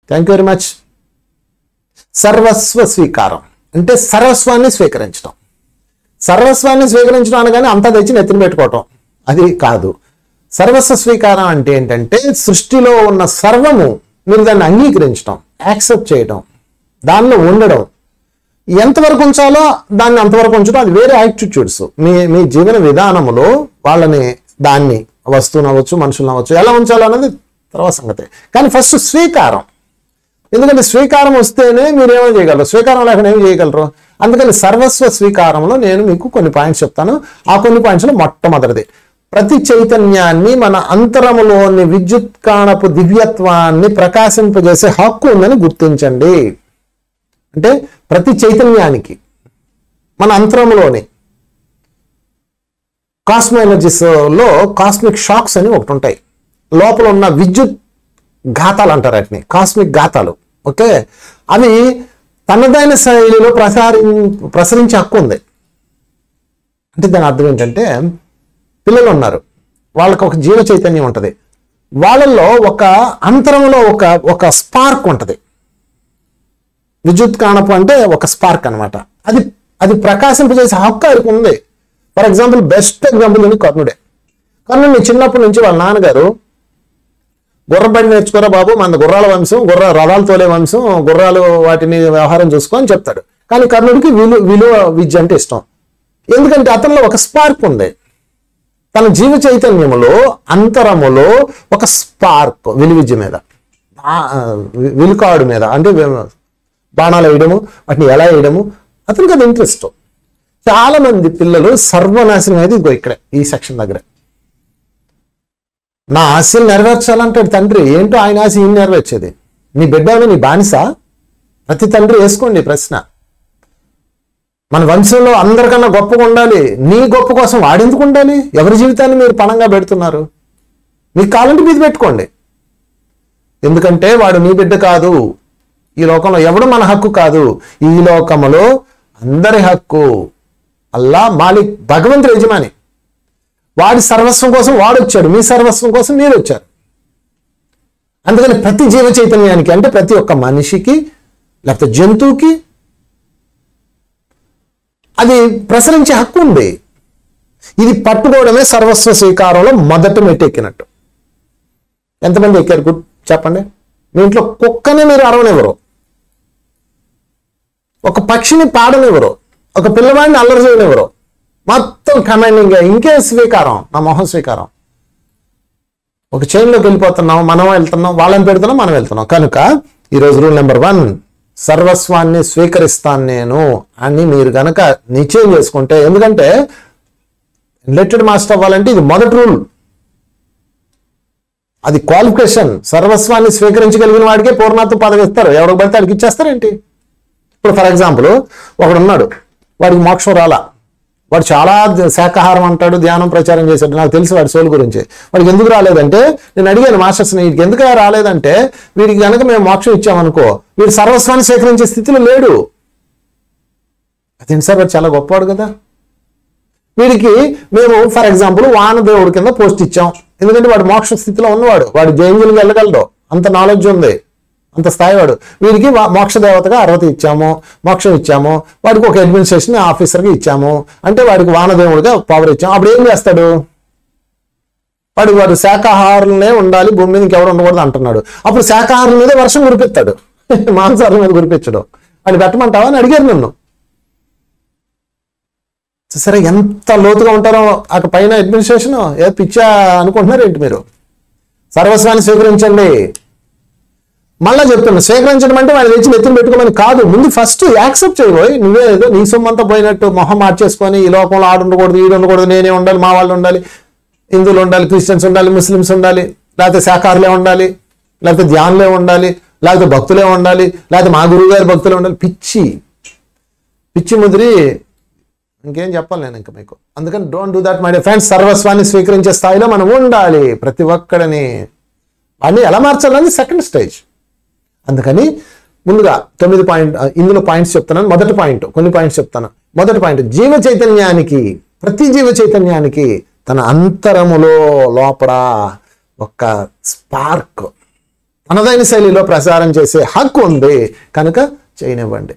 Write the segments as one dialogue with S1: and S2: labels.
S1: Thank you very much సర్వస్వ స్వీకారం అంటే సర్వస్వాన్ని స్వీకరించడం సర్వస్వాన్ని స్వీకరించడం అనగానే అంతా తెచ్చి నెత్తిన పెట్టుకోవటం అది కాదు సర్వస్వ స్వీకారం అంటే ఏంటంటే సృష్టిలో ఉన్న సర్వము మీరు దాన్ని అంగీకరించడం యాక్సెప్ట్ చేయడం దానిలో ఉండడం ఎంతవరకు ఉంచాలో దాన్ని అంతవరకు ఉంచడం అది వేరే యాటిట్యూడ్స్ మీ మీ జీవన విధానములో వాళ్ళని దాన్ని వస్తువుని అవ్వచ్చు మనుషులను అవ్వచ్చు ఎలా ఉంచాలో అన్నది తర్వాత సంగతి కానీ ఫస్ట్ స్వీకారం ఎందుకంటే స్వీకారం వస్తేనే మీరు ఏమో చేయగలరు స్వీకారం లేకుండా ఏమి చేయగలరు అందుకని సర్వస్వ స్వీకారంలో నేను మీకు కొన్ని పాయింట్స్ చెప్తాను ఆ కొన్ని పాయింట్స్లో మొట్టమొదటిది ప్రతి చైతన్యాన్ని మన అంతరములోని విద్యుత్కాణపు దివ్యత్వాన్ని ప్రకాశింపజేసే హక్కు ఉందని గుర్తించండి అంటే ప్రతి చైతన్యానికి మన అంతరములోని కాస్మో ఎనర్జీస్ లో కాస్మిక్ షాక్స్ అని ఒకటి ఉంటాయి లోపల ఉన్న విద్యుత్ ఘాతాలు అంటారు వాటిని కాస్మిక్ ఘాతాలు ఓకే అవి తనదైన శైలిలో ప్రసారి ప్రసరించే హక్కు ఉంది అంటే దాని అర్థం ఏంటంటే పిల్లలు ఉన్నారు వాళ్ళకి ఒక జీవ చైతన్యం ఉంటుంది వాళ్ళల్లో ఒక అంతరంలో ఒక ఒక స్పార్క్ ఉంటుంది విద్యుత్ కాణపు అంటే ఒక స్పార్క్ అన్నమాట అది అది ప్రకాశింపజేసే హక్కు ఆయనకు ఉంది ఫర్ ఎగ్జాంపుల్ బెస్ట్ ఎగ్జాంపుల్ ఉంది కర్ణుడే కర్ణుడిని చిన్నప్పటి నుంచి వాళ్ళ నాన్నగారు గుర్రబండి నేర్చుకోరా బాబు మన గుర్రాల వంశం గుర్ర రథాలు తోలే వంశం గుర్రాలు వాటిని వ్యవహారం చూసుకో అని చెప్తాడు కానీ కర్ణుడికి విలు విలువ విద్య అంటే ఇష్టం ఎందుకంటే అతనిలో ఒక స్పార్క్ ఉంది తన జీవ చైతన్యములో అంతరములో ఒక స్పార్క్ విలువిద్య మీద ఆ, వి- విలుకాడు మీద అంటే వి- బాణాలు వేయడము వాటిని ఎలా వేయడము అతనికి అది ఇంట్రెస్ట్ చాలా మంది పిల్లలు సర్వనాశనం అనేది ఇదిగో ఇక్కడే ఈ సెక్షన్ దగ్గర నా ఆశలు నెరవేర్చాలంటాడు తండ్రి ఏంటో ఆయన ఆశ ఈయన నెరవేర్చేది నీ బిడ్డ ఏమైనా నీ బానిస ప్రతి తండ్రి వేసుకోండి ఈ ప్రశ్న మన వంశంలో అందరికన్నా గొప్పగా ఉండాలి నీ గొప్ప కోసం వాడెందుకు ఉండాలి ఎవరి జీవితాన్ని మీరు పణంగా పెడుతున్నారు మీకు కావాలంటే మీది పెట్టుకోండి ఎందుకంటే వాడు నీ బిడ్డ కాదు ఈ లోకంలో ఎవడు మన హక్కు కాదు ఈ లోకములో అందరి హక్కు అల్లా మాలిక్ భగవంతుడు యజమాని వాడి సర్వస్వం కోసం వాడు వచ్చాడు మీ సర్వస్వం కోసం మీరు వచ్చారు అందుకని ప్రతి జీవ చైతన్యానికి అంటే ప్రతి ఒక్క మనిషికి లేకపోతే జంతువుకి అది ప్రసరించే హక్కు ఉంది ఇది పట్టుకోవడమే సర్వస్వ స్వీకారంలో మొదట మెట్టెక్కినట్టు ఎంతమంది ఎక్కారు గుడ్ చెప్పండి మీ ఇంట్లో కుక్కని మీరు అరవనివ్వరు ఒక పక్షిని పాడనివ్వరు ఒక పిల్లవాడిని అల్లరి చేయనివ్వరు మొత్తం కమాండింగ్ ఇంకే స్వీకారం నా మొహం స్వీకారం ఒక చైన్లోకి వెళ్ళిపోతున్నాం మనం వెళ్తున్నాం వాళ్ళని పెడుతున్నాం మనం వెళ్తున్నాం కనుక ఈరోజు రూల్ నెంబర్ వన్ సర్వస్వాన్ని స్వీకరిస్తాను నేను అని మీరు గనక నిశ్చయం చేసుకుంటే ఎందుకంటే ఎలెక్టెడ్ మాస్టర్ అవ్వాలంటే ఇది మొదటి రూల్ అది క్వాలిఫికేషన్ సర్వస్వాన్ని స్వీకరించగలిగిన వాడికే పూర్ణత్వ పదవి ఇస్తారు ఎవరికి పడితే వాడికి ఇచ్చేస్తారేంటి ఇప్పుడు ఫర్ ఎగ్జాంపుల్ ఒకడు ఉన్నాడు వాడికి మోక్షం రాలా వాడు చాలా శాకాహారం అంటాడు ధ్యానం ప్రచారం చేశాడు నాకు తెలుసు వాడి సోల్ గురించి వాడికి ఎందుకు రాలేదంటే నేను అడిగాను మాస్టర్స్ని వీడికి ఎందుకు రాలేదంటే వీడికి కనుక మేము మోక్షం ఇచ్చామనుకో వీడు సర్వస్వాన్ని స్వీకరించే స్థితిలో లేడు అదేంటి సార్ వాడు చాలా గొప్పవాడు కదా వీడికి మేము ఫర్ ఎగ్జాంపుల్ వానదేవుడి కింద పోస్ట్ ఇచ్చాం ఎందుకంటే వాడు మోక్ష స్థితిలో ఉన్నవాడు వాడు జైన్యులకు వెళ్ళగలడు అంత నాలెడ్జ్ ఉంది అంత స్థాయి వాడు వీడికి వా- మోక్ష దేవతగా అర్హత ఇచ్చాము మోక్షం ఇచ్చాము వాడికి ఒక అడ్మినిస్ట్రేషన్ ఆఫీసర్గా ఇచ్చాము అంటే వాడికి వానదేవుడిగా పవర్ ఇచ్చాము అప్పుడు ఏం చేస్తాడు వాడు వాడు శాకాహారులనే ఉండాలి భూమి మీద ఇంకెవరు ఉండకూడదు అంటున్నాడు అప్పుడు శాకాహారుల మీద వర్షం కురిపిస్తాడు మాంసాహారుల మీద కురిపించడు వాడిని పెట్టమంటావా అని అడిగారు నన్ను సరే ఎంత లోతుగా ఉంటారో అక్కడ పైన అడ్మినిస్ట్రేషన్ ఏ పిచ్చా అనుకుంటున్నారు ఏంటి మీరు సర్వస్వాన్ని స్వీకరించండి మళ్ళా చెప్తున్నా స్వీకరించడం అంటే వాడిని తెచ్చి నెత్తిన పెట్టుకోమని కాదు ముందు ఫస్ట్ యాక్సెప్ట్ చేయబోయి నువ్వే ఏదో నీ సొమ్మంతా పోయినట్టు మొహం మార్చేసుకొని ఈ లోకంలో ఆడు ఉండకూడదు ఈడు ఉండకూడదు నేనే ఉండాలి మా వాళ్ళు ఉండాలి హిందువులు ఉండాలి క్రిస్టియన్స్ ఉండాలి ముస్లిమ్స్ ఉండాలి లేకపోతే శాఖారులే ఉండాలి లేకపోతే ధ్యానులే ఉండాలి లేకపోతే భక్తులే ఉండాలి లేకపోతే మా గురువు గారి భక్తులే ఉండాలి పిచ్చి పిచ్చి ముదిరి ఇంకేం చెప్పాలి నేను ఇంకా మీకు అందుకని don't do that my friends సర్వస్వాన్ని స్వీకరించే స్థాయిలో మనం ఉండాలి ప్రతి ఒక్కడిని అన్ని ఎలా మార్చాలని సెకండ్ స్టేజ్ అందుకని ముందుగా తొమ్మిది పాయింట్ ఇందులో పాయింట్స్ చెప్తున్నాను మొదటి పాయింట్ కొన్ని పాయింట్స్ చెప్తాను మొదటి పాయింట్ జీవ చైతన్యానికి ప్రతి జీవ చైతన్యానికి తన అంతరములో లోపల ఒక స్పార్క్ తనదైన శైలిలో ప్రసారం చేసే హక్కు ఉంది కనుక చేయనివ్వండి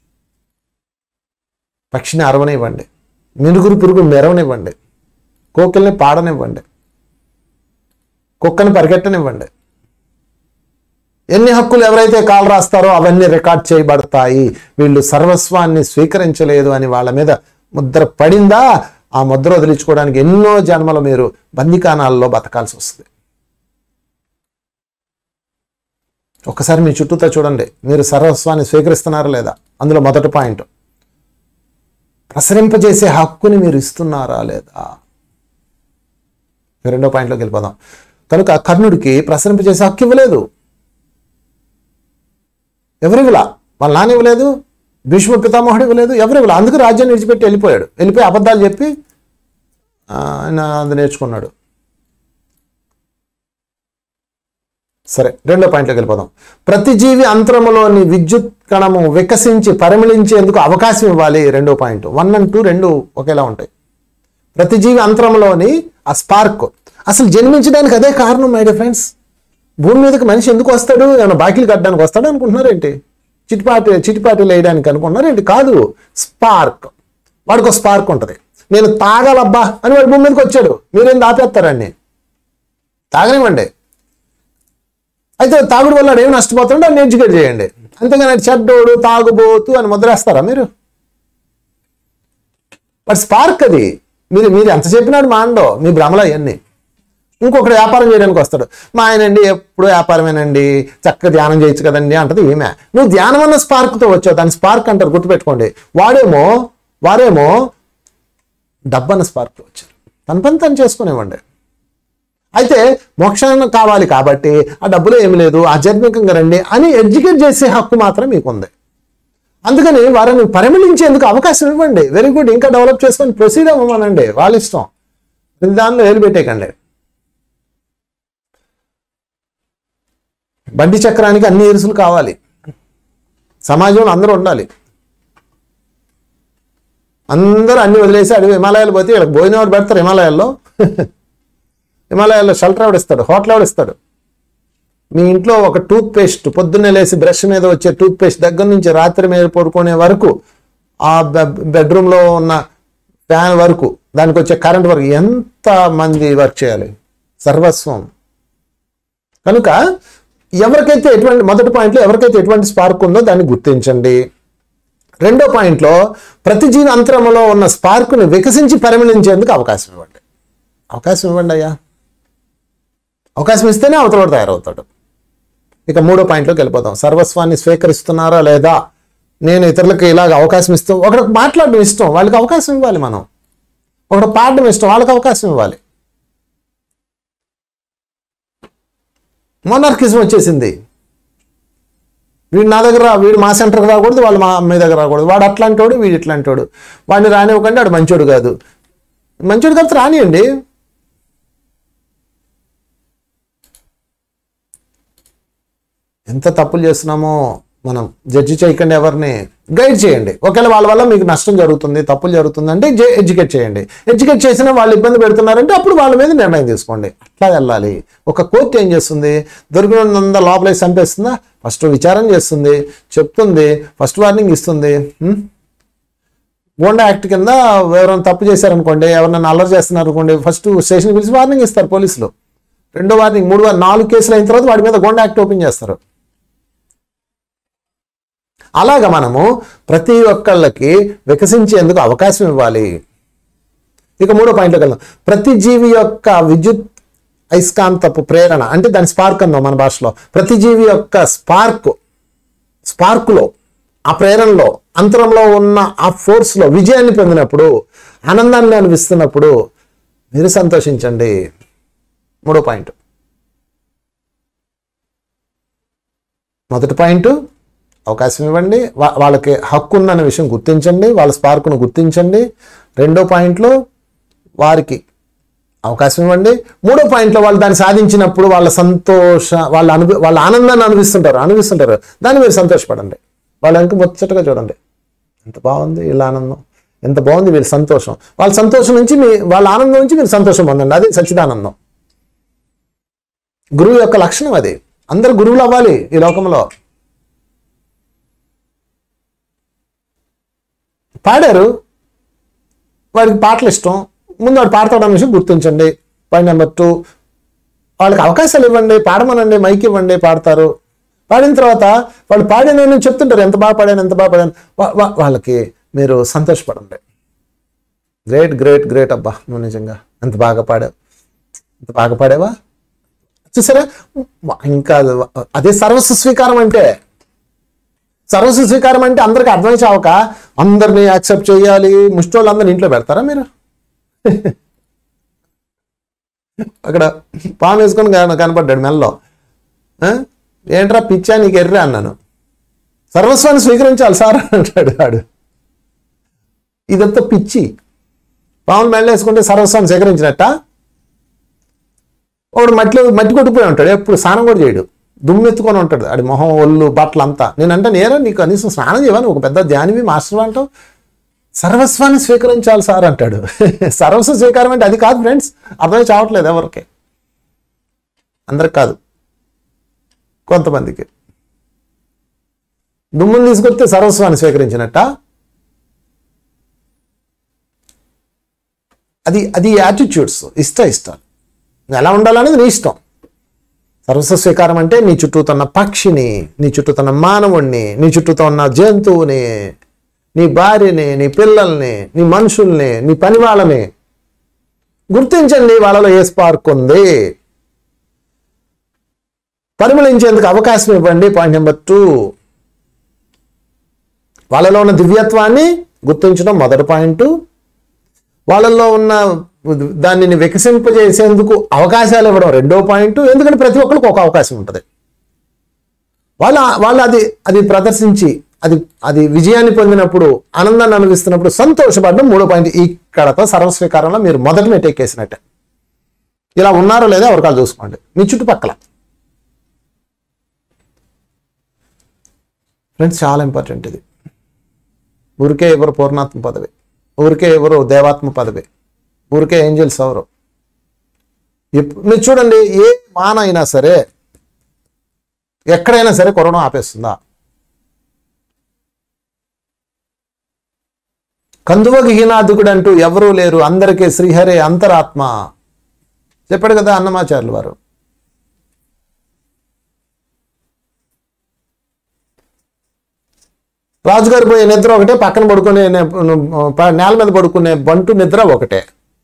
S1: పక్షిని అరవనివ్వండి మినుగురు పురుగు మెరవనివ్వండి కోకిల్ని పాడనివ్వండి కుక్కని పరిగెట్టనివ్వండి ఎన్ని హక్కులు ఎవరైతే కాలు రాస్తారో అవన్నీ రికార్డ్ చేయబడతాయి వీళ్ళు సర్వస్వాన్ని స్వీకరించలేదు అని వాళ్ళ మీద ముద్ర పడిందా ఆ ముద్ర వదిలించుకోవడానికి ఎన్నో జన్మలు మీరు బందికానాల్లో బతకాల్సి వస్తుంది ఒకసారి మీ చుట్టూతో చూడండి మీరు సర్వస్వాన్ని స్వీకరిస్తున్నారా లేదా అందులో మొదటి పాయింట్ ప్రసరింపజేసే హక్కుని మీరు ఇస్తున్నారా లేదా రెండో పాయింట్లోకి వెళ్ళిపోదాం కనుక కర్ణుడికి ప్రసరింపజేసే హక్కు ఇవ్వలేదు ఎవరు ఇవ్వలా వాళ్ళ నాన్న ఇవ్వలేదు భీష్మ పితామహుడు ఇవ్వలేదు ఎవరు ఇవ్వలేదు అందుకు రాజ్యాన్ని విడిచిపెట్టి వెళ్ళిపోయాడు వెళ్ళిపోయి అబద్ధాలు చెప్పి ఆ, ఆయన అది నేర్చుకున్నాడు సరే రెండో పాయింట్లోకి వెళ్ళిపోదాం ప్రతి జీవి అంతరములోని విద్యుత్ కణము వికసించి పరిమళించేందుకు అవకాశం ఇవ్వాలి రెండో పాయింట్ వన్ అండ్ టూ రెండు ఒకేలా ఉంటాయి ప్రతి జీవి అంతరంలోని ఆ స్పార్క్ అసలు జన్మించడానికి అదే కారణం మై డియర్ ఫ్రెండ్స్ భూమి మీదకి మనిషి ఎందుకు వస్తాడు ఏమైనా బాకీలు కట్టడానికి వస్తాడు అనుకుంటున్నారు ఏంటి చిటిపాటి చిటిపాటీలు వేయడానికి అనుకుంటున్నారు ఏంటి కాదు స్పార్క్ వాడికి ఒక స్పార్క్ ఉంటుంది నేను తాగాలబ్బా అని వాడు భూమి మీదకి వచ్చాడు మీరేం దాపేస్తారండి తాగనివ్వండి అయితే తాగుడు వల్ల వాడు ఏం నష్టపోతాడో దాన్ని ఎడ్యుకేట్ చేయండి అంతేగాని చెడ్డోడు తాగుబోతు అని ముద్రేస్తారా మీరు బట్ స్పార్క్ అది మీరు మీరు ఎంత చెప్పినాడు మాండో మీ భ్రమలు అవన్నీ ఇంకొకటి వ్యాపారం చేయడానికి వస్తాడు మా ఆయనండి ఎప్పుడు వ్యాపారమేనండి చక్కగా ధ్యానం చేయొచ్చు కదండి అంటది ఈమె నువ్వు ధ్యానం అన్న స్పార్క్తో వచ్చావు దాని స్పార్క్ అంటారు గుర్తుపెట్టుకోండి వాడేమో వారేమో డబ్బన్న స్పార్క్తో వచ్చారు తన పని తను చేసుకునేవ్వండి అయితే మోక్షాన్ని కావాలి కాబట్టి ఆ డబ్బులు ఏమి లేదు ఆధ్యాత్మికంగా రండి అని ఎడ్యుకేట్ చేసే హక్కు మాత్రం మీకు ఉంది అందుకని వారిని పరిమళించేందుకు అవకాశం ఇవ్వండి వెరీ గుడ్ ఇంకా డెవలప్ చేసుకొని ప్రొసీడ్ అవ్వమనండి వాళ్ళ ఇష్టం ప్రతి దానిలో ఏలు పెట్టేయకండి బండి చక్రానికి అన్ని ఇరుసులు కావాలి సమాజంలో అందరూ ఉండాలి అందరూ అన్ని వదిలేసి అడిగి హిమాలయాలు పోతే వీళ్ళకి భోజనం ఎవరు పెడతారు హిమాలయాల్లో హిమాలయాల్లో షెల్టర్ ఎవడు ఇస్తాడు హోటల్ ఎవడు ఇస్తాడు మీ ఇంట్లో ఒక టూత్ పేస్ట్ పొద్దున్నే లేసి బ్రష్ మీద వచ్చే టూత్ పేస్ట్ దగ్గర నుంచి రాత్రి మీద పడుకునే వరకు ఆ బెడ్రూమ్లో ఉన్న ఫ్యాన్ వరకు దానికి వచ్చే కరెంట్ వరకు ఎంత మంది వర్క్ చేయాలి సర్వస్వం కనుక ఎవరికైతే ఎటువంటి మొదటి పాయింట్లో ఎవరికైతే ఎటువంటి స్పార్క్ ఉందో దాన్ని గుర్తించండి రెండో పాయింట్లో ప్రతి జీవి అంతరంలో ఉన్న స్పార్క్ను వికసించి పరిమళించేందుకు అవకాశం ఇవ్వండి అవకాశం ఇవ్వండి అయ్యా అవకాశం ఇస్తేనే అవతలవాడు తయారవుతాడు ఇక మూడో పాయింట్లోకి వెళ్ళిపోతాం సర్వస్వాన్ని స్వీకరిస్తున్నారా లేదా నేను ఇతరులకు ఇలాగ అవకాశం ఇస్తూ ఒకరికి మాట్లాడడం ఇష్టం వాళ్ళకి అవకాశం ఇవ్వాలి మనం ఒకటి పాడడం ఇష్టం వాళ్ళకి అవకాశం ఇవ్వాలి మొనార్కిజం వచ్చేసింది వీడు నా దగ్గర రా వీడు మా సెంటర్కి రాకూడదు వాళ్ళు మా మీ దగ్గర రాకూడదు వాడు అట్లాంటోడు వీడు ఇట్లాంటోడు వాడిని రానివ్వకండి వాడు మంచోడు కాదు మంచోడు కాదు రానియండి ఎంత తప్పులు చేస్తున్నామో మనం జడ్జి చేయకండి ఎవరిని గైడ్ చేయండి ఒకవేళ వాళ్ళ వల్ల మీకు నష్టం జరుగుతుంది తప్పులు జరుగుతుంది అంటే ఎడ్యుకేట్ చేయండి ఎడ్యుకేట్ చేసినా వాళ్ళు ఇబ్బంది పెడుతున్నారంటే అప్పుడు వాళ్ళ మీద నిర్ణయం తీసుకోండి అట్లా వెళ్ళాలి ఒక కోర్టు ఏం చేస్తుంది దొరికినంత లోపలేసి చంపేస్తుందా ఫస్ట్ విచారం చేస్తుంది చెప్తుంది ఫస్ట్ వార్నింగ్ ఇస్తుంది హ్మ్? గోండా యాక్ట్ కింద ఎవరైనా తప్పు చేశారనుకోండి ఎవరైనా అల్లరి చేస్తున్నారు అనుకోండి ఫస్ట్ స్టేషన్ పిలిచి వార్నింగ్ ఇస్తారు పోలీసులు రెండో వార్నింగ్ మూడు వార్ నాలుగు కేసులు అయిన తర్వాత వాడి మీద గోండా యాక్ట్ ఓపెన్ చేస్తారు అలాగా మనము ప్రతి ఒక్కళ్ళకి వికసించేందుకు అవకాశం ఇవ్వాలి ఇక మూడో పాయింట్లోకి వెళ్దాం ప్రతి జీవి యొక్క విద్యుత్ అయస్కాంతపు ప్రేరణ అంటే దాని స్పార్క్ అందాం మన భాషలో ప్రతి జీవి యొక్క స్పార్క్ స్పార్కులో ఆ ప్రేరణలో అంతరంలో ఉన్న ఆ ఫోర్స్లో విజయాన్ని పొందినప్పుడు ఆనందాన్ని అనిపిస్తున్నప్పుడు మీరు సంతోషించండి మూడో పాయింట్ మొదటి పాయింట్ అవకాశం ఇవ్వండి వా- వాళ్ళకి హక్కు ఉందన్న విషయం గుర్తించండి వాళ్ళ స్పార్క్ను గుర్తించండి రెండో పాయింట్లో వారికి అవకాశం ఇవ్వండి మూడో పాయింట్లో వాళ్ళు దాన్ని సాధించినప్పుడు వాళ్ళ సంతోష వాళ్ళ అనుభవ వాళ్ళ ఆనందాన్ని అనుభవిస్తుంటారు అనుభవిస్తుంటారు దాన్ని మీరు సంతోషపడండి వాళ్ళ వెనక ముచ్చటగా చూడండి ఎంత బాగుంది వీళ్ళ ఆనందం ఎంత బాగుంది వీళ్ళ సంతోషం వాళ్ళ సంతోషం నుంచి మీ వాళ్ళ ఆనందం నుంచి మీరు సంతోషం పొందండి అది సచ్చిదానందం గురువు యొక్క లక్షణం అది అందరు గురువులు అవ్వాలి ఈ లోకంలో పాడారు వాడికి పాటలు ఇష్టం ముందు వాడు పాడతాడు అనే విషయం గుర్తించండి పాయింట్ నెంబర్ టూ వాళ్ళకి అవకాశాలు ఇవ్వండి పాడమనండి మైక్ ఇవ్వండి పాడతారు పాడిన తర్వాత వాళ్ళు పాడిన నేను చెప్తుంటారు ఎంత బాగా పాడాను ఎంత బాగా పాడాను వా- వా- వాళ్ళకి మీరు సంతోషపడండి గ్రేట్ గ్రేట్ గ్రేట్ అబ్బా నువ్వు నిజంగా ఎంత బాగా పాడావు ఎంత బాగా పాడావా చూసారా ఇంకా అది- అదే సర్వస్వ స్వీకారం అంటే సర్వస్వ స్వీకారం అంటే అందరికి అర్థమై చావక అందరినీ యాక్సెప్ట్ చేయాలి ముష్టోళ్ళు అందరిని ఇంట్లో పెడతారా మీరు అక్కడ పాము వేసుకొని కన- కనపడ్డాడు మెల్లో ఆ? ఏంట్రా పిచ్చా నీకు ఎర్రా అన్నాను సర్వస్వాన్ని స్వీకరించాలి సార్ అంటాడు వాడు ఇదంతా పిచ్చి పాములు మెల్ల వేసుకుంటే సర్వస్వాన్ని స్వీకరించినట్ట ఒకడు మట్టిలో మట్టి కొట్టిపోయి ఉంటాడు ఎప్పుడు స్నానం కూడా చేయడు దుమ్మెత్తుకొని ఉంటాడు ఆడి మొహం ఒళ్ళు బట్టలు అంతా నేనంటే నేరా నీకు కనీసం స్నానం చేయవని ఒక పెద్ద ధ్యానివి మాస్టర్ అంటావు సర్వస్వాన్ని స్వీకరించాలి సార్ అంటాడు సర్వస్వ స్వీకారం అంటే అది కాదు ఫ్రెండ్స్ అర్థమై చావట్లేదు ఎవరికి అందరికి కాదు కొంతమందికి దుమ్మును తీసుకొస్తే సర్వస్వాన్ని స్వీకరించినట్ట అది అది యాటిట్యూడ్స్ ఇష్ట ఇష్టాలు నువ్వు ఎలా ఉండాలనేది నీ ఇష్టం సర్వస్వ స్వీకారం అంటే నీ చుట్టూతో ఉన్న పక్షిని నీ చుట్టూతో ఉన్న మానవుణ్ణి నీ చుట్టూతో ఉన్న జంతువుని నీ భార్యని నీ పిల్లల్ని నీ మనుషుల్ని నీ పని వాళ్ళని గుర్తించండి వాళ్ళలో ఏ స్పార్క్ ఉంది పరిమళించేందుకు అవకాశం ఇవ్వండి పాయింట్ నెంబర్ టూ వాళ్ళలో ఉన్న దివ్యత్వాన్ని గుర్తించడం మొదటి పాయింట్ వాళ్ళల్లో ఉన్న దానిని వికసింపజేసేందుకు అవకాశాలు ఇవ్వడం రెండో పాయింట్ ఎందుకంటే ప్రతి ఒక్కరికి ఒక అవకాశం ఉంటుంది వాళ్ళ వాళ్ళు అది అది ప్రదర్శించి అది అది విజయాన్ని పొందినప్పుడు ఆనందాన్ని అనుభవిస్తున్నప్పుడు సంతోషపడడం మూడో పాయింట్ ఇక్కడతో సర్వస్వీకారంలో మీరు మొదటి మెట్టెక్కేసినట్టే ఇలా ఉన్నారో లేదో ఎవరికాలు చూసుకోండి మీ చుట్టుపక్కల ఫ్రెండ్స్ చాలా ఇంపార్టెంట్ ఇది ఊరికే ఎవరు పూర్ణాత్మ పదవి ఊరికే ఎవరు దేవాత్మ పదవి ఊరికే ఏంజల్స్ ఎవరు ఎప్పు- మీరు చూడండి ఏ మాన అయినా సరే ఎక్కడైనా సరే కరోనా ఆపేస్తుందా కందువకి హీనాదుకుడు అంటూ ఎవరూ లేరు అందరికీ శ్రీహరే అంతరాత్మ చెప్పాడు కదా అన్నమాచార్యులు వారు రాజుగారు పోయే నిద్ర ఒకటే పక్కన పడుకునే నే- ప- నేల మీద పడుకునే బంటు నిద్ర ఒకటే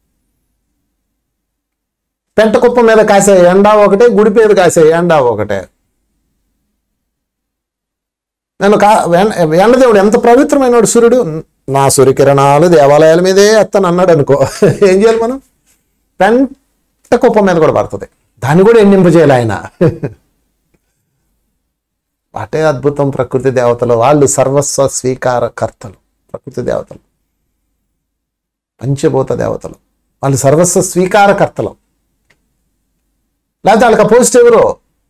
S1: పెంట కుప్ప మీద కాసే ఎండ ఒకటే గుడి మీద కాసే ఎండ ఒకటే నేను కా ఎం- ఎండదేవుడు ఎంత పవిత్రమైనవాడు సూర్యుడు నా సూర్యకిరణాలు దేవాలయాల మీదే ఎత్తను అన్నాడు అనుకో ఏం చేయాలి మనం పెంట కుప్ప మీద కూడా పడుతుంది దాన్ని కూడా ఎన్నింపజేయాలి ఆయన అటే అద్భుతం ప్రకృతి దేవతలు వాళ్ళు సర్వస్వ స్వీకారకర్తలు ప్రకృతి దేవతలు పంచభూత దేవతలు వాళ్ళు సర్వస్వ స్వీకారకర్తలు లేకపోతే వాళ్ళకి పోస్ట్ ఎవరు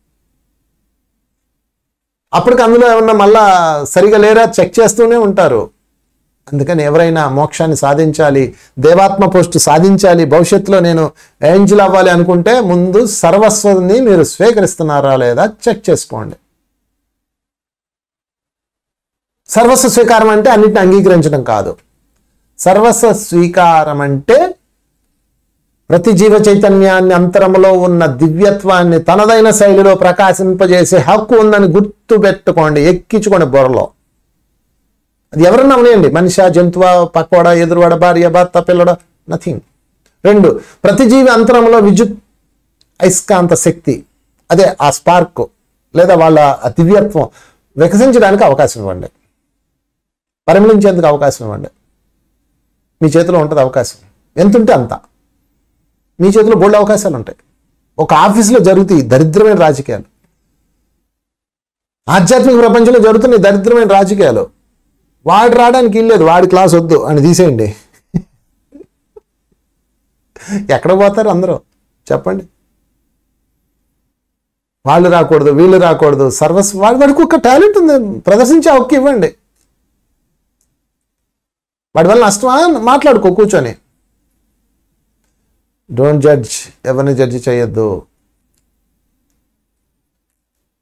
S1: అప్పటికి అందులో ఏమన్నా మళ్ళా సరిగా లేరా చెక్ చేస్తూనే ఉంటారు అందుకని ఎవరైనా మోక్షాన్ని సాధించాలి దేవాత్మ పోస్ట్ సాధించాలి భవిష్యత్తులో నేను ఏంజిల్ అవ్వాలి అనుకుంటే ముందు సర్వస్వాన్ని మీరు స్వీకరిస్తున్నారా లేదా చెక్ చేసుకోండి సర్వస్వ స్వీకారం అంటే అన్నిటిని అంగీకరించడం కాదు సర్వస్వ స్వీకారం అంటే ప్రతి జీవ చైతన్యాన్ని అంతరములో ఉన్న దివ్యత్వాన్ని తనదైన శైలిలో ప్రకాశింపజేసే హక్కు ఉందని గుర్తు పెట్టుకోండి ఎక్కించుకోండి బుర్రలో అది ఎవరన్నా ఉన్నాయండి మనిషి జంతువా పక్కవాడ ఎదురువాడ భార్య భర్త పిల్లడ నథింగ్ రెండు ప్రతి జీవి అంతరంలో విద్యుత్ అయస్కాంత శక్తి అదే ఆ స్పార్క్ లేదా వాళ్ళ ఆ దివ్యత్వం వికసించడానికి అవకాశం ఇవ్వండి పరిమళించేందుకు అవకాశం ఇవ్వండి మీ చేతిలో ఉంటుంది అవకాశం ఎంత ఉంటే అంత మీ చేతిలో బోల్డ్ అవకాశాలు ఉంటాయి ఒక ఆఫీసులో జరుగుతాయి దరిద్రమైన రాజకీయాలు ఆధ్యాత్మిక ప్రపంచంలో జరుగుతున్నాయి దరిద్రమైన రాజకీయాలు వాడు రావడానికి ఇల్లేదు వాడి క్లాస్ వద్దు అని తీసేయండి ఎక్కడ పోతారు అందరూ చెప్పండి వాళ్ళు రాకూడదు వీళ్ళు రాకూడదు సర్వస్ వాడి వాడికి ఒక టాలెంట్ ఉంది ప్రదర్శించే హక్కు ఇవ్వండి వాడి వల్ల నష్టమా మాట్లాడుకో కూర్చొని డోంట్ జడ్జ్ ఎవరిని జడ్జి చేయొద్దు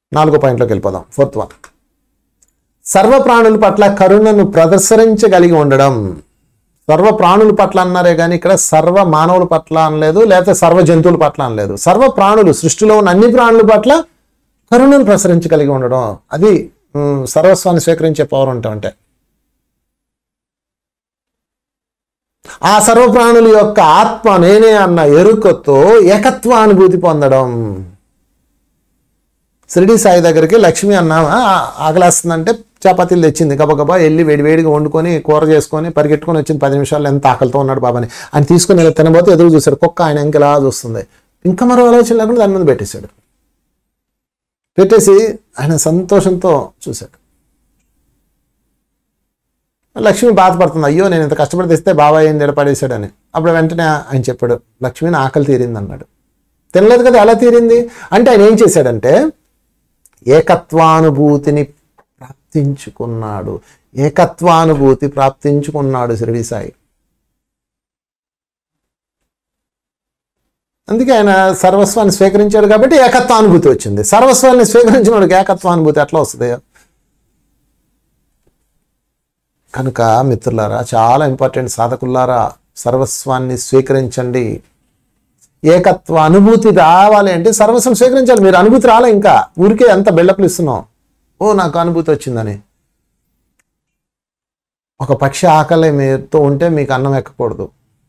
S1: నాలుగో పాయింట్లోకి వెళ్ళిపోదాం ఫోర్త్ వన్ సర్వ ప్రాణుల పట్ల కరుణను ప్రదర్శించగలిగి ఉండడం సర్వ ప్రాణుల పట్ల అన్నారే కానీ ఇక్కడ సర్వ మానవుల పట్ల అనలేదు లేకపోతే సర్వ జంతువుల పట్ల అనలేదు సర్వ ప్రాణులు సృష్టిలో ఉన్న అన్ని ప్రాణుల పట్ల కరుణను ప్రసరించగలిగి ఉండడం అది ఉమ్, సర్వస్వాన్ని స్వీకరించే పవర్ ఉంటాం అంటే ఆ సర్వ ప్రాణుల యొక్క ఆత్మ నేనే అన్న ఎరుకతో ఏకత్వానుభూతి పొందడం షిరిడి సాయి దగ్గరికి లక్ష్మి అన్న ఆకలేస్తుందంటే చపాతీలు తెచ్చింది గబగబా వెళ్ళి వేడివేడిగా వండుకొని కూర చేసుకొని పరిగెట్టుకొని వచ్చింది పది నిమిషాలు ఎంత ఆకలితో ఉన్నాడు బాబాని ఆయన తీసుకుని ఇలా తినబోతే ఎదురు చూశాడు కుక్క ఆయన ఇంకెలా చూస్తుంది ఇంకా మరో ఆలోచన లేకుండా దాని మీద పెట్టేశాడు పెట్టేసి ఆయన సంతోషంతో చూశాడు లక్ష్మి బాధపడుతుంది అయ్యో నేను ఇంత కష్టపడి తెస్తే బాబాయ్ ఏం నిలబడేశాడని అప్పుడు వెంటనే ఆయన చెప్పాడు లక్ష్మిని ఆకలి తీరింది అన్నాడు తినలేదు కదా ఎలా తీరింది అంటే ఆయన ఏం చేశాడంటే ఏకత్వానుభూతిని ప్రాప్తించుకున్నాడు ఏకత్వానుభూతి ప్రాప్తించుకున్నాడు షిరిడి సాయి అందుకే ఆయన సర్వస్వాన్ని స్వీకరించాడు కాబట్టి ఏకత్వానుభూతి వచ్చింది సర్వస్వాన్ని స్వీకరించిన వాడికి ఏకత్వానుభూతి ఎట్లా వస్తుంది కనుక మిత్రులారా చాలా ఇంపార్టెంట్ సాధకులారా సర్వస్వాన్ని స్వీకరించండి ఏకత్వ అనుభూతి రావాలి అంటే సర్వస్వం స్వీకరించాలి మీరు అనుభూతి రాలే ఇంకా ఊరికే ఎంత బిల్డప్లు ఇస్తున్నాం ఓ నాకు అనుభూతి వచ్చిందని ఒక పక్షి ఆకలి మీతో ఉంటే మీకు అన్నం ఎక్కకూడదు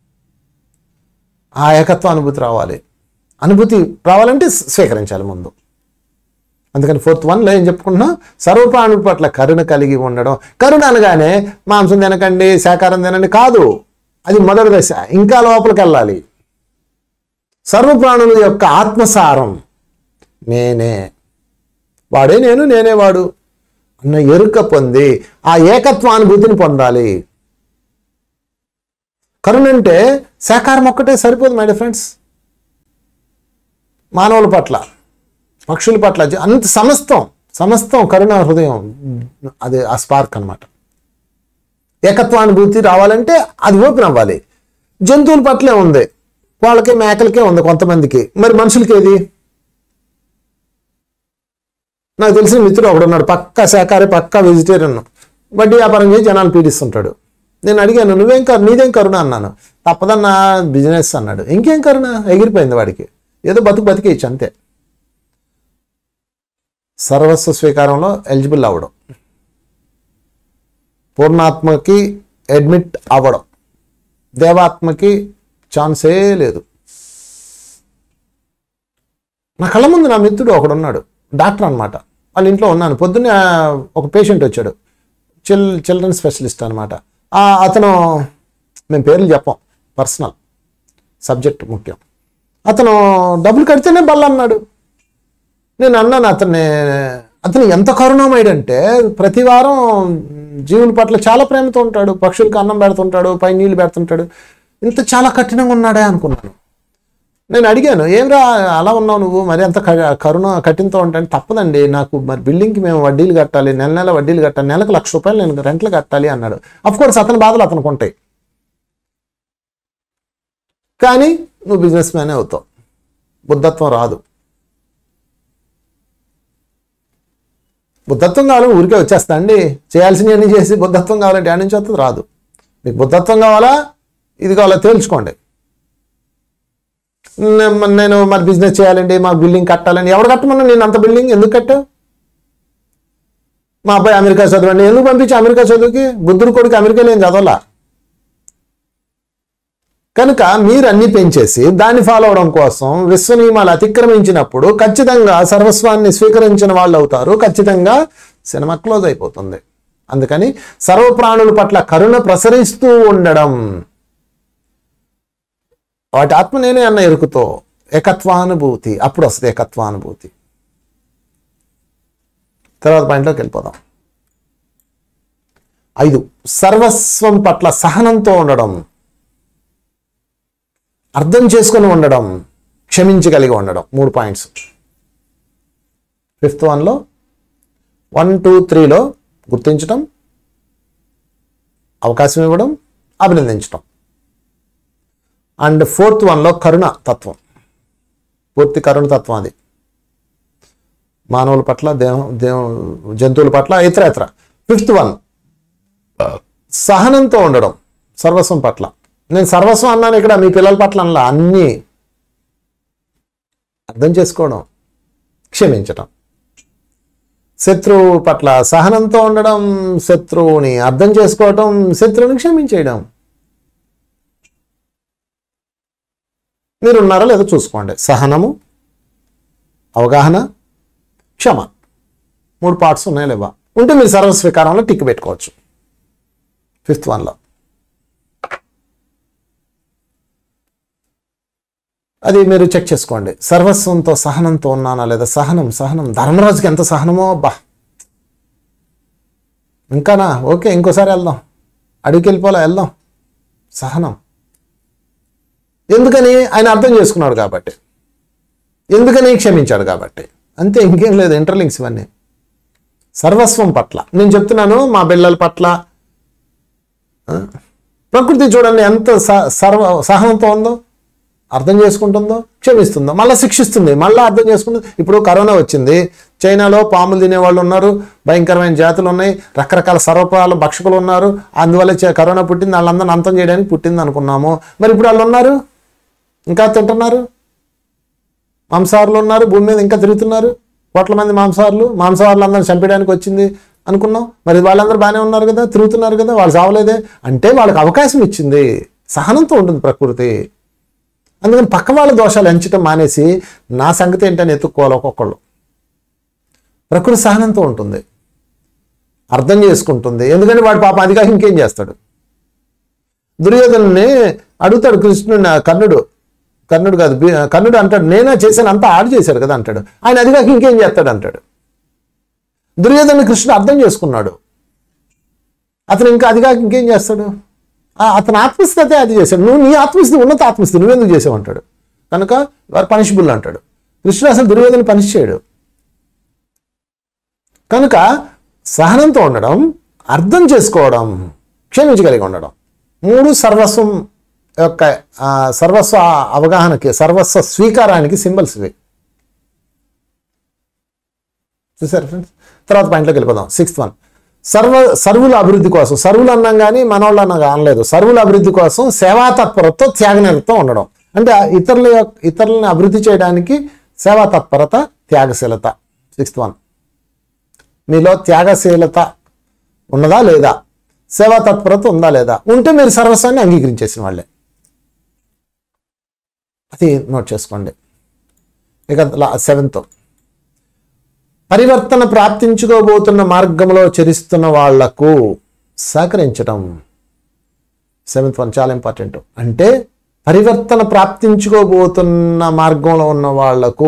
S1: ఆ ఏకత్వ అనుభూతి రావాలి అనుభూతి రావాలంటే స్వీకరించాలి ముందు అందుకని ఫోర్త్ వన్లో ఏం చెప్పుకుంటున్నా సర్వప్రాణుల పట్ల కరుణ కలిగి ఉండడం కరుణ అనగానే మాంసం తినకండి శాకారం తినండి కాదు అది మొదటి దశ ఇంకా లోపలికి వెళ్ళాలి సర్వప్రాణుల యొక్క ఆత్మసారం నేనే వాడే నేను నేనే వాడు అన్న ఎరుక పొంది ఆ ఏకత్వానుభూతిని పొందాలి కరుణ అంటే శాకారం ఒక్కటే సరిపోదు మై ఫ్రెండ్స్ మానవుల పట్ల పక్షుల పట్ల జ- అంత సమస్తం సమస్తం కరుణ హృదయం అది ఆ స్పార్క్ అన్నమాట ఏకత్వానుభూతి రావాలంటే అది ఓపెన్ అవ్వాలి జంతువుల పట్లే ఉంది వాళ్ళకి మేకలకే ఉంది కొంతమందికి మరి మనుషులకి ఏది నాకు తెలిసిన మిత్రుడు ఒకడు ఉన్నాడు పక్కా శాకాహారి పక్కా వెజిటేరియన్ వడ్డీ వ్యాపారం చేసి జనాలు పీడిస్తుంటాడు నేను అడిగాను నువ్వేం కరు నీదేం కరుణ అన్నాను తప్పదన్నా బిజినెస్ అన్నాడు ఇంకేం కరుణ ఎగిరిపోయింది వాడికి ఏదో బతుకు బతికేయచ్చు అంతే సర్వస్వ స్వీకారంలో ఎలిజిబుల్ అవ్వడం పూర్ణాత్మకి అడ్మిట్ అవ్వడం దేవాత్మకి ఛాన్సే లేదు నా కళ్ళ ముందు నా మిత్రుడు ఒకడు ఉన్నాడు డాక్టర్ అనమాట వాళ్ళ ఇంట్లో ఉన్నాను పొద్దున్నే ఆ, ఒక పేషెంట్ వచ్చాడు చిల్ చిల్డ్రన్ స్పెషలిస్ట్ అనమాట అతను మేము పేర్లు చెప్పం పర్సనల్ సబ్జెక్ట్ ముఖ్యం అతను డబ్బులు కడితేనే బల్ల అన్నాడు నేను అన్నాను అతన్ని అతను ఎంత కరుణామయుడంటే ప్రతి వారం జీవుల పట్ల చాలా ప్రేమతో ఉంటాడు పక్షులకు అన్నం పెడుతుంటాడు పై నీళ్లు పెడుతుంటాడు ఇంత చాలా కఠినంగా ఉన్నాడే అనుకున్నాను నేను అడిగాను ఏమ్రా అలా ఉన్నావు నువ్వు మరి అంత క- కరుణ కఠినతో ఉంటాను తప్పదండి నాకు మరి బిల్డింగ్కి మేము వడ్డీలు కట్టాలి నెల నెల వడ్డీలు కట్టాలి నెలకు లక్ష రూపాయలు నేను రెంట్లు కట్టాలి అన్నాడు అఫ్ కోర్స్ అతని బాధలు అతనికి ఉంటాయి కానీ నువ్వు బిజినెస్ మ్యానే అవుతావు బుద్ధత్వం రాదు బుద్ధత్వం కావాలని ఊరికే వచ్చేస్తా అండి చేయాల్సినవన్నీ చేసి బుద్ధత్వం కావాలంటే ఆడ నుంచి వస్తుంది రాదు మీకు బుద్ధత్వం కావాలా ఇది కావాలా తేల్చుకోండి నే- నేను మరి బిజినెస్ చేయాలండి మా బిల్డింగ్ కట్టాలని ఎవరు కట్టమన్నా నేను అంత బిల్డింగ్ ఎందుకు కట్టావు మా అబ్బాయి అమెరికా చదవండి ఎందుకు పంపించి అమెరికా చదువుకి బుద్ధుడు కొడుకు అమెరికాలో ఏం చదవాలా కనుక మీరు అన్ని పెంచేసి దాన్ని ఫాలో అవడం కోసం విశ్వ నియమాలు అతిక్రమించినప్పుడు ఖచ్చితంగా సర్వస్వాన్ని స్వీకరించిన వాళ్ళు అవుతారు ఖచ్చితంగా సినిమా క్లోజ్ అయిపోతుంది అందుకని సర్వప్రాణుల పట్ల కరుణ ప్రసరిస్తూ ఉండడం వాటి ఆత్మ నేనే అన్న ఎరుకుతో ఏకత్వానుభూతి అప్పుడు వస్తుంది ఏకత్వానుభూతి తర్వాత పాయింట్లోకి వెళ్ళిపోదాం ఐదు సర్వస్వం పట్ల సహనంతో ఉండడం అర్థం చేసుకొని ఉండడం క్షమించగలిగి ఉండడం మూడు పాయింట్స్ ఫిఫ్త్ వన్లో వన్ టూ త్రీలో గుర్తించడం అవకాశం ఇవ్వడం అభినందించడం అండ్ ఫోర్త్ వన్లో కరుణ తత్వం పూర్తి కరుణ తత్వం అది మానవుల పట్ల దేవ దేవ జంతువుల పట్ల ఇతర ఇతర ఫిఫ్త్ వన్ సహనంతో ఉండడం సర్వస్వం పట్ల నేను సర్వస్వం అన్నాను ఇక్కడ మీ పిల్లల పట్ల అన్నలా అన్నీ అర్థం చేసుకోవడం క్షమించటం శత్రువు పట్ల సహనంతో ఉండడం శత్రువుని అర్థం చేసుకోవటం శత్రువుని క్షమించేయడం మీరు ఉన్నారో లేదో చూసుకోండి సహనము అవగాహన క్షమ మూడు పార్ట్స్ ఉన్నాయి లేవా ఉంటే మీరు సర్వస్వీకారంలో టిక్ పెట్టుకోవచ్చు ఫిఫ్త్ వన్లో అది మీరు చెక్ చేసుకోండి సర్వస్వంతో సహనంతో ఉన్నానా లేదా సహనం సహనం ధర్మరాజుకి ఎంత సహనమో అబ్బా ఇంకానా ఓకే ఇంకోసారి వెళ్దాం అడిగికి వెళ్ళిపోలే వెళ్దాం సహనం ఎందుకని ఆయన అర్థం చేసుకున్నాడు కాబట్టి ఎందుకని క్షమించాడు కాబట్టి అంతే ఇంకేం లేదు ఇంటర్లింక్స్ ఇవన్నీ సర్వస్వం పట్ల నేను చెప్తున్నాను మా బిళ్ళల పట్ల ఆ, ప్రకృతి చూడండి ఎంత స- సర్వ సహనంతో ఉందో అర్థం చేసుకుంటుందో క్షమిస్తుందో మళ్ళీ శిక్షిస్తుంది మళ్ళీ అర్థం చేసుకుంటుంది ఇప్పుడు కరోనా వచ్చింది చైనాలో పాములు తినేవాళ్ళు ఉన్నారు భయంకరమైన జాతులు ఉన్నాయి రకరకాల సర్వపాల భక్షకులు ఉన్నారు అందువల్ల చే- కరోనా పుట్టింది వాళ్ళందరిని అంతం చేయడానికి పుట్టింది అనుకున్నాము మరి ఇప్పుడు వాళ్ళు ఉన్నారు ఇంకా తింటున్నారు మాంసాహారులు ఉన్నారు భూమి మీద ఇంకా తిరుగుతున్నారు కోట్ల మంది మాంసాహారులు మాంసాహారులు అందరిని చంపేయడానికి వచ్చింది అనుకున్నాం మరి వాళ్ళందరూ బాగానే ఉన్నారు కదా తిరుగుతున్నారు కదా వాళ్ళు చావలేదే అంటే వాళ్ళకి అవకాశం ఇచ్చింది సహనంతో ఉంటుంది ప్రకృతి అందుకని పక్క వాళ్ళ దోషాలు ఎంచడం మానేసి నా సంగతి ఏంటని ఎత్తుక్కోవాలి ఒక్కొక్కళ్ళు ప్రకృతి సహనంతో ఉంటుంది అర్థం చేసుకుంటుంది ఎందుకంటే వాడు పాప అదిగా ఇంకేం చేస్తాడు దుర్యోధనుని అడుగుతాడు కృష్ణుడు కర్ణుడు కర్ణుడు కాదు బి- కర్ణుడు అంటాడు నేనే చేశాను అంతా ఆడు చేశాడు కదా అంటాడు ఆయన అదిగా ఇంకేం చేస్తాడు అంటాడు దుర్యోధను కృష్ణుడు అర్థం చేసుకున్నాడు అతను ఇంకా అదిగా ఇంకేం చేస్తాడు ఆ అతని ఆత్మస్థితే అది చేశాడు నువ్వు నీ ఆత్మస్థితి ఉన్నత ఆత్మస్థితి నువ్వెందుకు చేసావు అంటాడు కనుక వారు పనిషబుల్ అంటాడు కృష్ణుడు అసలు దుర్యోధన పనిష్ చేయడు కనుక సహనంతో ఉండడం అర్థం చేసుకోవడం క్షమించగలిగి ఉండడం మూడు సర్వస్వం యొక్క ఆ, సర్వస్వ అవగాహనకి సర్వస్వ స్వీకారానికి సింబల్స్ ఇవి చూసారు ఫ్రెండ్స్ తర్వాత పాయింట్లోకి వెళ్ళిపోదాం సిక్స్త్ వన్ సర్వ సర్వుల అభివృద్ధి కోసం సర్వులు అన్నాం కానీ మనోళ్ళు అన్నా అనలేదు సర్వుల అభివృద్ధి కోసం సేవా తత్పరతతో త్యాగనిరతం ఉండడం అంటే ఆ ఇతరుల యొక్క ఇతరులని అభివృద్ధి చేయడానికి సేవా తత్పరత త్యాగశీలత సిక్స్త్ వన్ మీలో త్యాగశీలత ఉన్నదా లేదా సేవా తత్పరత ఉందా లేదా ఉంటే మీరు సర్వస్వాన్ని అంగీకరించేసిన వాళ్ళే అది నోట్ చేసుకోండి ఇక సెవెంత్ పరివర్తన ప్రాప్తించుకోబోతున్న మార్గంలో చరిస్తున్న వాళ్లకు సహకరించడం సెవెంత్ వన్ చాలా ఇంపార్టెంట్ అంటే పరివర్తన ప్రాప్తించుకోబోతున్న మార్గంలో ఉన్న వాళ్లకు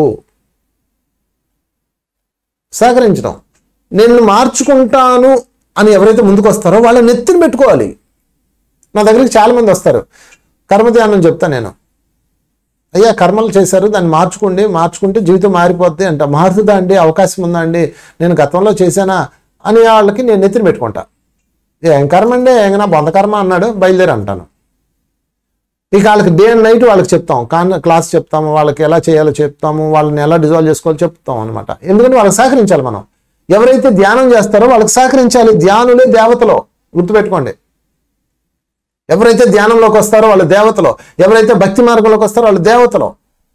S1: సహకరించడం నేను మార్చుకుంటాను అని ఎవరైతే ముందుకు వస్తారో వాళ్ళని నెత్తిని పెట్టుకోవాలి నా దగ్గరికి చాలా మంది వస్తారు కర్మధ్యానం చెప్తా నేను అయ్యా కర్మలు చేశారు దాన్ని మార్చుకోండి మార్చుకుంటే జీవితం మారిపోద్ది అంట మారుతుందా అండి అవకాశం ఉందా అండి నేను గతంలో చేశానా అని వాళ్ళకి నేను నెత్తిన పెట్టుకుంటా ఏం కర్మ అండి ఏమైనా బొంద కర్మ అన్నాడు బయలుదేరి అంటాను ఇక వాళ్ళకి డే అండ్ నైట్ వాళ్ళకి చెప్తాం కాన్ క్లాస్ చెప్తాము వాళ్ళకి ఎలా చేయాలో చెప్తాము వాళ్ళని ఎలా డిజాల్వ్ చేసుకోవాలో చెప్తాం అనమాట ఎందుకంటే వాళ్ళకి సహకరించాలి మనం ఎవరైతే ధ్యానం చేస్తారో వాళ్ళకి సహకరించాలి ధ్యానులే దేవతలో గుర్తుపెట్టుకోండి ఎవరైతే ధ్యానంలోకి వస్తారో వాళ్ళు దేవతలో ఎవరైతే భక్తి మార్గంలోకి వస్తారో వాళ్ళు దేవతలో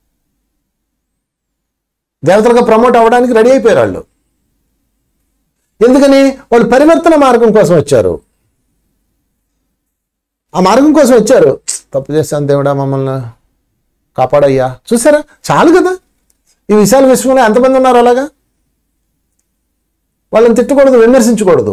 S1: దేవతలుగా ప్రమోట్ అవ్వడానికి రెడీ అయిపోయారు వాళ్ళు ఎందుకని వాళ్ళు పరివర్తన మార్గం కోసం వచ్చారు ఆ మార్గం కోసం వచ్చారు తప్పు చేశాను దేవుడా మమ్మల్ని కాపాడయ్యా చూసారా చాలు కదా ఈ విశాల విశ్వంలో ఎంతమంది ఉన్నారు అలాగా వాళ్ళని తిట్టకూడదు విమర్శించకూడదు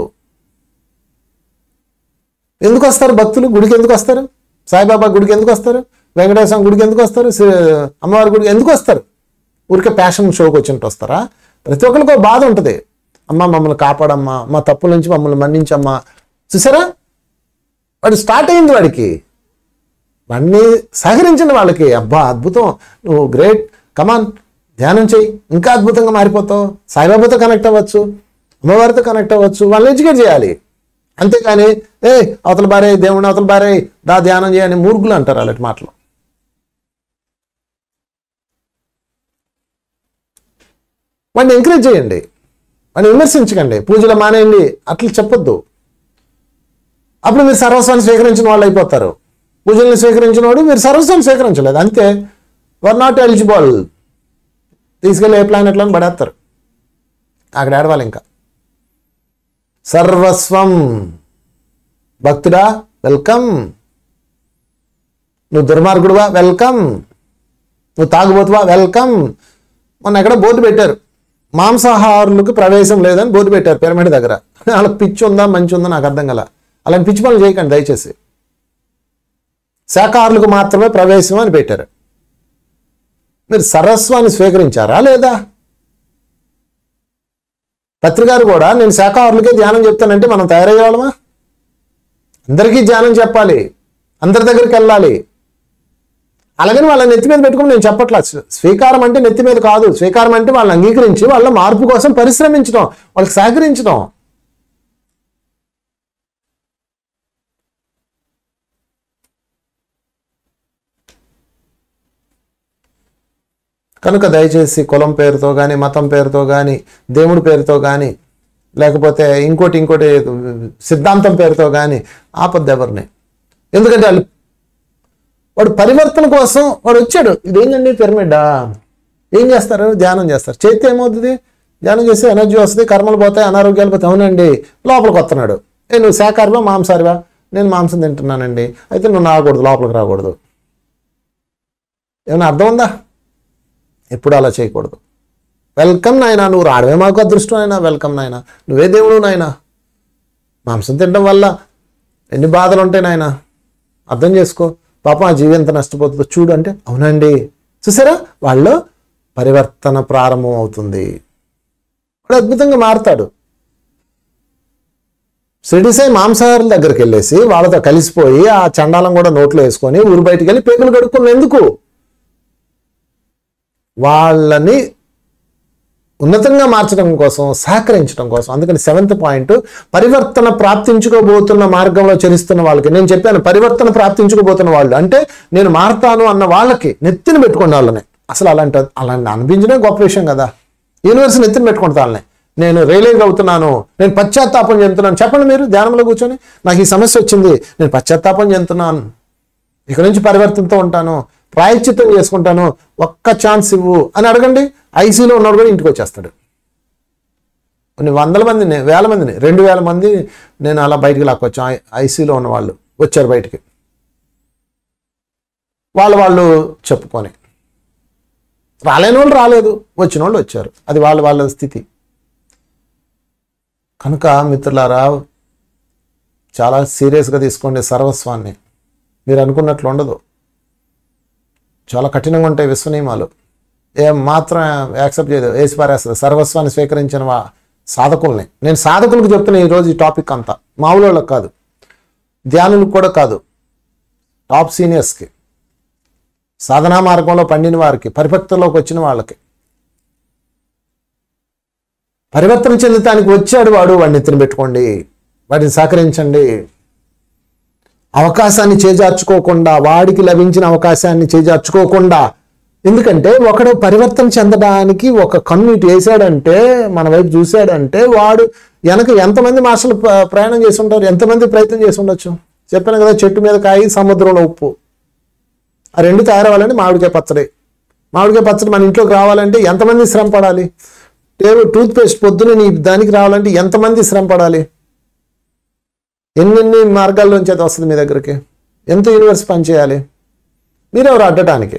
S1: ఎందుకు వస్తారు భక్తులు గుడికి ఎందుకు వస్తారు సాయిబాబా గుడికి ఎందుకు వస్తారు వెంకటేశ్వర గుడికి ఎందుకు వస్తారు శ్రీ- అమ్మవారి గుడికి ఎందుకు వస్తారు ఊరికే ప్యాషన్ షోకి వచ్చినట్టు వస్తారా ప్రతి ఒక్కరికి ఒక బాధ ఉంటుంది అమ్మ మమ్మల్ని కాపాడమ్మా మా తప్పుల నుంచి మమ్మల్ని మన్నించమ్మా చూసారా వాడు స్టార్ట్ అయింది వాడికి వాడిని సహకరించండి వాళ్ళకి అబ్బా అద్భుతం నువ్వు గ్రేట్ కమాన్ ధ్యానం చేయి ఇంకా అద్భుతంగా మారిపోతావు సాయిబాబాతో కనెక్ట్ అవ్వచ్చు అమ్మవారితో కనెక్ట్ అవ్వచ్చు వాళ్ళని ఎడ్యుకేట్ చేయాలి అంతేకాని ఏ అవతల బారే దేవుని అవతల బారే దా ధ్యానం చేయని మూర్ఖులు అంటారు అలాంటి మాటలు వాడిని ఎంకరేజ్ చేయండి వాడిని విమర్శించకండి పూజలు మానేయండి అట్లా చెప్పొద్దు అప్పుడు మీరు సర్వస్వాన్ని స్వీకరించిన వాళ్ళు అయిపోతారు పూజల్ని స్వీకరించిన వాడు మీరు సర్వస్వాన్ని స్వీకరించలేదు అంతే వర్ నాట్ ఎలిజిబుల్ తీసుకెళ్ళి ఏ ప్లానెట్లో పడేస్తారు అక్కడ ఏడవాలి ఇంకా సర్వస్వం భక్తుడా వెల్కమ్ నువ్వు దుర్మార్గుడువా వెల్కమ్ నువ్వు తాగుబోతువా వెల్కమ్ మొన్న ఎక్కడ బోర్డు పెట్టారు మాంసాహారులకు ప్రవేశం లేదని బోర్డు పెట్టారు పిరమిడ్ దగ్గర వాళ్ళకి పిచ్చి ఉందా మంచి ఉందా నాకు అర్థం కల అలాంటి పిచ్చి పనులు చేయకండి దయచేసి శాకాహారులకు మాత్రమే ప్రవేశం అని పెట్టారు మీరు సరస్వాన్ని స్వీకరించారా లేదా పత్రికారు కూడా నేను శాకాహారులకే ధ్యానం చెప్తానంటే మనం తయారయ్యేవాళ్ళమా అందరికీ ధ్యానం చెప్పాలి అందరి దగ్గరికి వెళ్ళాలి అలాగని వాళ్ళ నెత్తి మీద పెట్టుకుని నేను చెప్పట్లా స్వీకారం అంటే నెత్తి మీద కాదు స్వీకారం అంటే వాళ్ళని అంగీకరించి వాళ్ళ మార్పు కోసం పరిశ్రమించడం వాళ్ళకి సహకరించడం కనుక దయచేసి కులం పేరుతో కానీ మతం పేరుతో కానీ దేవుడి పేరుతో కానీ లేకపోతే ఇంకోటి ఇంకోటి సిద్ధాంతం పేరుతో కానీ ఆపద్దు ఎవరిని ఎందుకంటే వాళ్ళు వాడు పరివర్తన కోసం వాడు వచ్చాడు ఇదేంటండి పిరమిడా ఏం చేస్తారు ధ్యానం చేస్తారు చేస్తే ఏమవుతుంది ధ్యానం చేస్తే ఎనర్జీ వస్తుంది కర్మలు పోతాయి అనారోగ్యాలు పోతాయి అవునండి లోపలికి వస్తున్నాడు ఏ నువ్వు శాఖారివా మాంసారివా నేను మాంసం తింటున్నానండి అయితే నువ్వు రాకూడదు లోపలికి రాకూడదు ఏమైనా అర్థం ఉందా ఎప్పుడు అలా చేయకూడదు వెల్కమ్ నాయన నువ్వు రావడమే మాకు అదృష్టం అయినా వెల్కమ్ నాయన నువ్వే దేవుడు నాయన మాంసం తినడం వల్ల ఎన్ని బాధలు ఉంటాయి నాయన అర్థం చేసుకో పాపం ఆ జీవి ఎంత నష్టపోతుందో చూడు అంటే అవునండి చూసారా వాళ్ళు పరివర్తన ప్రారంభం అవుతుంది వాడు అద్భుతంగా మారుతాడు సిడిసై మాంసాహారుల దగ్గరికి వెళ్ళేసి వాళ్ళతో కలిసిపోయి ఆ చండాలం కూడా నోట్లో వేసుకొని ఊరు బయటికి వెళ్ళి పేగులు కడుక్కున్న ఎందుకు వాళ్ళని ఉన్నతంగా మార్చడం కోసం సహకరించడం కోసం అందుకని సెవెంత్ పాయింట్ పరివర్తన ప్రాప్తించుకోబోతున్న మార్గంలో చరిస్తున్న వాళ్ళకి నేను చెప్పాను పరివర్తన ప్రాప్తించుకోబోతున్న వాళ్ళు అంటే నేను మారతాను అన్న వాళ్ళకి నెత్తిన పెట్టుకున్న వాళ్ళని అసలు అలాంటి అలాంటి అనిపించడం గొప్ప విషయం కదా యూనివర్స్ నెత్తిన పెట్టుకుంటా వాళ్ళని నేను రియలైజ్ అవుతున్నాను నేను పశ్చాత్తాపం చెందుతున్నాను చెప్పండి మీరు ధ్యానంలో కూర్చొని నాకు ఈ సమస్య వచ్చింది నేను పశ్చాత్తాపం చెందుతున్నాను ఇక నుంచి పరివర్తనతో ఉంటాను ప్రాయశ్చిత్తం చేసుకుంటాను ఒక్క ఛాన్స్ ఇవ్వు అని అడగండి ఐసీలో ఉన్నవాడు కూడా ఇంటికి వచ్చేస్తాడు కొన్ని వందల మందిని వేల మందిని రెండు వేల మంది నేను అలా బయటికి లాక్కొచ్చాను ఐసీలో ఉన్న వాళ్ళు వచ్చారు బయటికి వాళ్ళు వాళ్ళు చెప్పుకొని రాలేని వాళ్ళు రాలేదు వచ్చిన వాళ్ళు వచ్చారు అది వాళ్ళ వాళ్ళ స్థితి కనుక మిత్రులారా చాలా సీరియస్గా తీసుకోండి సర్వస్వాన్ని మీరు అనుకున్నట్లు ఉండదు చాలా కఠినంగా ఉంటాయి విశ్వ నియమాలు ఏం మాత్రం యాక్సెప్ట్ చేయదు వేసి పారేస్తుంది సర్వస్వాన్ని స్వీకరించిన వా సాధకుల్ని నేను సాధకులకు చెప్తున్నా ఈరోజు ఈ టాపిక్ అంతా మామూలు వాళ్ళకి కాదు ధ్యానులకు కూడా కాదు టాప్ సీనియర్స్కి సాధనా మార్గంలో పండిన వారికి పరిపక్తలోకి వచ్చిన వాళ్ళకి పరివర్తన చెందటానికి వచ్చాడు వాడు వాడిని ఎత్తున పెట్టుకోండి వాటిని సహకరించండి అవకాశాన్ని చేజార్చుకోకుండా వాడికి లభించిన అవకాశాన్ని చేజార్చుకోకుండా ఎందుకంటే ఒకడు పరివర్తన చెందడానికి ఒక కన్ను ఇటు వేసాడంటే మన వైపు చూశాడంటే వాడు వెనక ఎంతమంది మాస్టర్లు ప్ర- ప్రయాణం చేసి ఉంటారు ఎంతమంది ప్రయత్నం చేసి ఉండొచ్చు చెప్పాను కదా చెట్టు మీద కాయి సముద్రంలో ఉప్పు ఆ రెండు తయారవ్వాలంటే మామిడికాయ పచ్చడి మామిడికాయ పచ్చడి మన ఇంట్లోకి రావాలంటే ఎంతమంది శ్రమ పడాలి టేబుల్ టూత్ పేస్ట్ పొద్దున నీ దానికి రావాలంటే ఎంతమంది శ్రమ పడాలి ఎన్నెన్ని మార్గాల్లోంచి అది వస్తుంది మీ దగ్గరికి ఎంత యూనివర్స్ పనిచేయాలి మీరెవరు అడ్డటానికి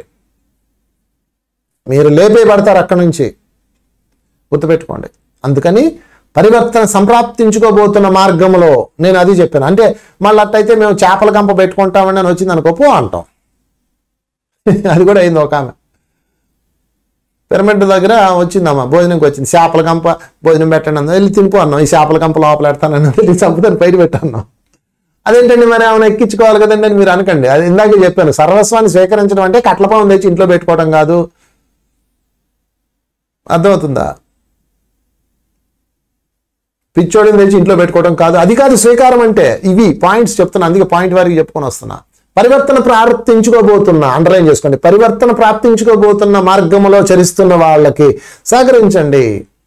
S1: మీరు లేపేయబడతారు అక్కడి నుంచి గుర్తుపెట్టుకోండి అందుకని పరివర్తన సంప్రాప్తించుకోబోతున్న మార్గంలో నేను అది చెప్పాను అంటే మళ్ళీ అట్టయితే మేము చేపల కంప పెట్టుకుంటామని అని వచ్చింది అనుకో పో అంటాం అది కూడా అయింది ఒక ఆమె పిరమిడ్ దగ్గర వచ్చిందమ్మా భోజనంకి వచ్చింది చేపల కంప భోజనం పెట్టండి అన్న వెళ్ళి తినిపో అన్నాం ఈ చేపల కంప లోపల పెడతానని వెళ్ళి చంపుతాను బయట పెట్టాను అదేంటండి మరి ఏమైనా ఎక్కించుకోవాలి కదండి అని మీరు అనకండి అది ఇందాక చెప్పాను సర్వస్వాన్ని స్వీకరించడం అంటే కట్లపావం తెచ్చి ఇంట్లో పెట్టుకోవడం కాదు అర్థమవుతుందా పిచ్చోడిని తెచ్చి ఇంట్లో పెట్టుకోవడం కాదు అది కాదు స్వీకారం అంటే ఇవి పాయింట్స్ చెప్తున్నా అందుకే పాయింట్ వారికి చెప్పుకొని వస్తున్నా పరివర్తన ప్రాప్తించుకోబోతున్న అండర్లైన్ చేసుకోండి పరివర్తన ప్రాప్తించుకోబోతున్న మార్గంలో చరిస్తున్న వాళ్ళకి సహకరించండి